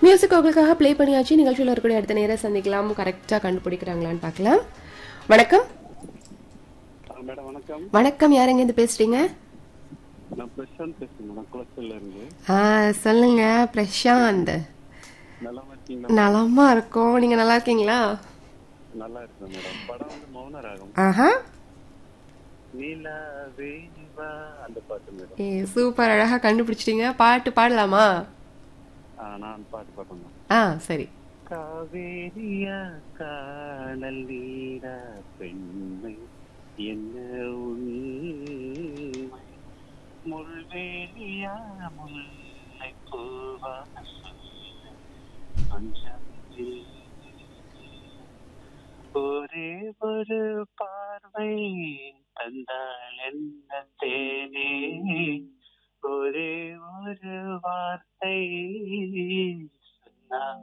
Music உங்களுக்காக play பண்ணியாச்சு நிகழ்ச்சியில் இருக்கக்கூடிய அடுத்த நேரம் சந்திக்கலாம் கரெக்டாக கண்டுபிடிக்கிறாங்களான்னு பார்க்கலாம் வணக்கம் ஆ, மேடம் வணக்கம் வணக்கம் யாருங்க இருந்து பேசுறீங்க நான் பிரசாந்த் பேசுறேன் மேடம் குளத்துல இருந்து ஆ சொல்லுங்க பிரசாந்த் நல்லா இருக்கீங்களா நலமா இருக்கோம் நீங்க நல்லா இருக்கீங்களா நல்லா இருக்கேன் மேடம் படம் வந்து மௌன ராகம் ஆஹா நீலாவே வா அந்த பாட்டு மேடம் ஏ சூப்பர் அழகா கண்டுபிடிச்சிட்டீங்க பாட்டு பாடலாமா ஆ, நான் பாட்டு பாட்டேன் மேடம் ஆ சரி காவேரியா காணல் நீரா பெண்மை என்ன உண்மை முள்வேலியா முல்லை பூவா சொல்ல கொஞ்சம் இல்லை. ஒரே ஒரு பார்வை தந்தாள் என்ன தேனே ஒரே ஒரு வார்த்தை சொன்னால்